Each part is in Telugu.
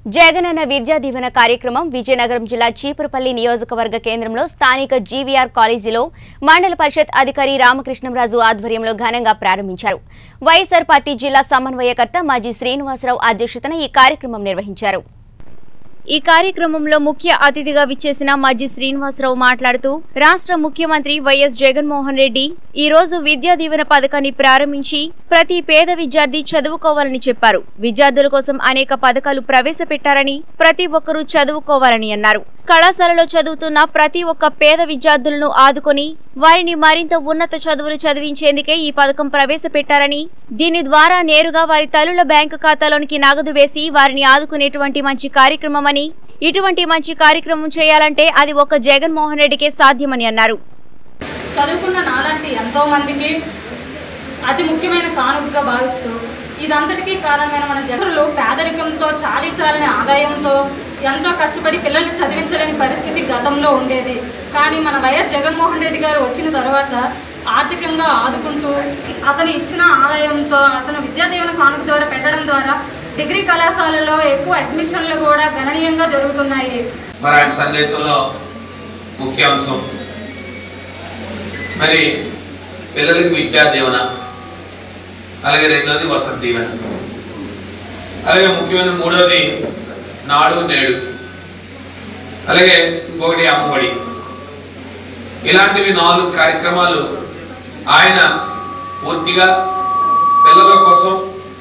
జగనన్న విద్యా దీవెన కార్యక్రమం విజయనగరం జిల్లా చీపురుపల్లి నియోజకవర్గ కేంద్రంలో స్థానిక జీవీఆర్ కాలేజీలో మండల పరిషత్ అధికారి రామకృష్ణంరాజు ఆధ్వర్యంలో ఘనంగా ప్రారంభించారు వైఎస్సార్ పార్టీ జిల్లా సమన్వయకర్త మాజీ శ్రీనివాసరావు అధ్యక్షతన ఈ కార్యక్రమం నిర్వహించారు ఈ కార్యక్రమంలో ముఖ్య అతిథిగా విచ్చేసిన మజ్జి శ్రీనివాసరావు మాట్లాడుతూ రాష్ట్ర ముఖ్యమంత్రి వైఎస్ జగన్మోహన్ రెడ్డి ఈ రోజు విద్యా దీవెన పథకాన్ని ప్రారంభించి ప్రతి పేద విద్యార్థి చదువుకోవాలని చెప్పారు విద్యార్థుల కోసం అనేక పథకాలు ప్రవేశపెట్టారని ప్రతి ఒక్కరూ చదువుకోవాలని అన్నారు కళాశాలలో చదువుతున్న ప్రతి ఒక్క పేద విద్యార్థులను ఆదుకొని వారిని మరింత ఉన్నత చదువులు చదివించేందుకే ఈ పథకం ప్రవేశపెట్టారని దీని ద్వారా నేరుగా వారి తల్లుల బ్యాంకు ఖాతాలోనికి నగదు వేసి వారిని ఆదుకునేటువంటి మంచి కార్యక్రమమని ఇటువంటి మంచి కార్యక్రమం చేయాలంటే అది ఒక జగన్మోహన్ రెడ్డికే సాధ్యమని అన్నారు చదువుకున్న నాలాంటి ఎంతో మందికి అతి ముఖ్యమైన కానుకగా భావిస్తూ ఇదంతటికీ కారణమైన మన జగన్లు పేదరికంతో చాలీ చాలని ఆదాయంతో ఎంతో కష్టపడి పిల్లల్ని చదివించలేని పరిస్థితి గతంలో ఉండేది కానీ మన వైఎస్ జగన్మోహన్ రెడ్డి గారు వచ్చిన తర్వాత ఆర్థికంగా ఆదుకుంటూ అతను ఇచ్చిన ఆదాయంతో అతను విద్యాదీవన కానుక ద్వారా పెట్టడం ద్వారా డిగ్రీ కళాశాలలో ఎక్కువ అడ్మిషన్లు కూడా గణనీయంగా జరుగుతున్నాయి మరి ఆయన సందేశంలో ముఖ్య అంశం మరి పిల్లలకి విద్యా దీవెన అలాగే రెండోది వసతి దీవెన అలాగే ముఖ్యమైన మూడోది నాడు నేడు అలాగే ఇంకొకటి అమ్మఒడి ఇలాంటివి నాలుగు కార్యక్రమాలు ఆయన పూర్తిగా పిల్లల కోసం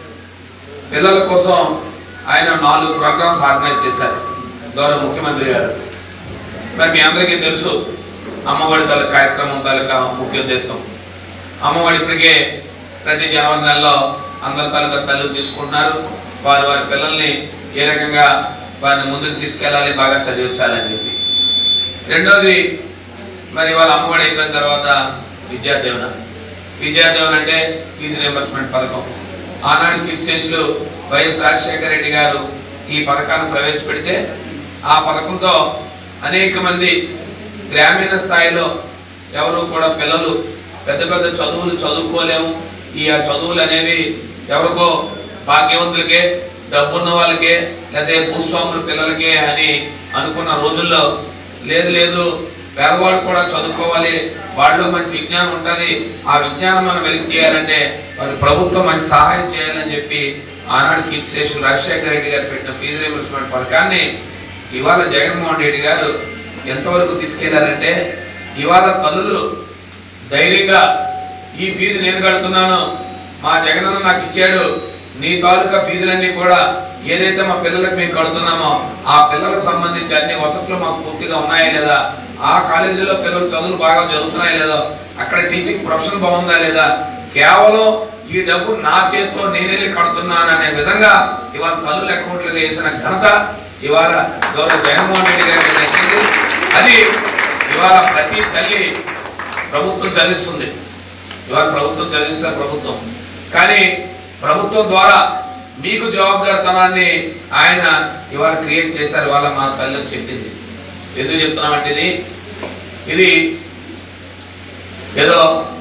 పిల్లల కోసం ఆయన నాలుగు ప్రోగ్రామ్స్ ఆర్గనైజ్ చేశారు గౌరవ ముఖ్యమంత్రి గారు మరి మీ అందరికీ తెలుసు అమ్మఒడి తల కార్యక్రమం తాలూకా ముఖ్య ఉద్దేశం అమ్మఒడి ఇప్పటికే ప్రతి జనవరి నెలలో అందరి తాలూకా తల్లులు తీసుకుంటున్నారు వారి వారి పిల్లల్ని ఏ రకంగా వారిని ముందుకు తీసుకెళ్ళాలి బాగా చదివించాలని చెప్పి రెండోది మరి వాళ్ళ అమ్మఒడి అయిపోయిన తర్వాత విద్యాదీవన విద్యాదీవన అంటే ఫీజు రియంబర్స్మెంట్ పథకం ఆనాడు కిడ్సేస్లు వైఎస్ రాజశేఖర రెడ్డి గారు ఈ పథకాన్ని ప్రవేశపెడితే ఆ పథకంతో అనేక మంది గ్రామీణ స్థాయిలో ఎవరు కూడా పిల్లలు పెద్ద పెద్ద చదువులు చదువుకోలేము ఈ ఆ చదువులు అనేవి ఎవరికో భాగ్యవంతులకే డబ్బున్న వాళ్ళకే లేకపోతే భూస్వాముల పిల్లలకే అని అనుకున్న రోజుల్లో లేదు లేదు పేదవాడు కూడా చదువుకోవాలి వాళ్ళు మంచి విజ్ఞానం ఉంటుంది ఆ విజ్ఞానం మనం వెలికి తీయాలంటే వారికి ప్రభుత్వం మంచి సహాయం చేయాలని చెప్పి ఆనాడు కిడ్ స్టేషన్ రాజశేఖర రెడ్డి గారు పెట్టిన ఫీజు రియంబర్స్మెంట్ పథకాన్ని ఇవాళ జగన్మోహన్ రెడ్డి గారు ఎంతవరకు తీసుకెళ్లారంటే ఇవాళ తల్లులు ధైర్యంగా ఈ ఫీజు నేను కడుతున్నాను మా జగనన్న నాకు ఇచ్చాడు నీ తాలూకా ఫీజులన్నీ కూడా ఏదైతే మా పిల్లలకు మేము కడుతున్నామో ఆ పిల్లలకు సంబంధించి అన్ని వసతులు మాకు పూర్తిగా ఉన్నాయా లేదా ఆ కాలేజీలో పిల్లలు చదువులు బాగా జరుగుతున్నాయా లేదా అక్కడ టీచింగ్ ప్రొఫెషన్ బాగుందా లేదా కేవలం ఈ డబ్బు నా చేతితో నేనెళ్ళి కడుతున్నాను అనే విధంగా ఇవాళ తల్లుల అకౌంట్లుగా వేసిన ఘనత ఇవాళ గౌరవ జగన్మోహన్ రెడ్డి గారికి దక్కింది అది ఇవాళ ప్రతి తల్లి ప్రభుత్వం చదివిస్తుంది ఇవాళ ప్రభుత్వం చదివిస్తే ప్రభుత్వం కానీ ప్రభుత్వం ద్వారా మీకు జవాబుదారితనాన్ని ఆయన ఇవాళ క్రియేట్ చేశారు వాళ్ళ మా తల్లి చెప్పింది ఎందుకు చెప్తున్నామంటే ఇది ఇది ఏదో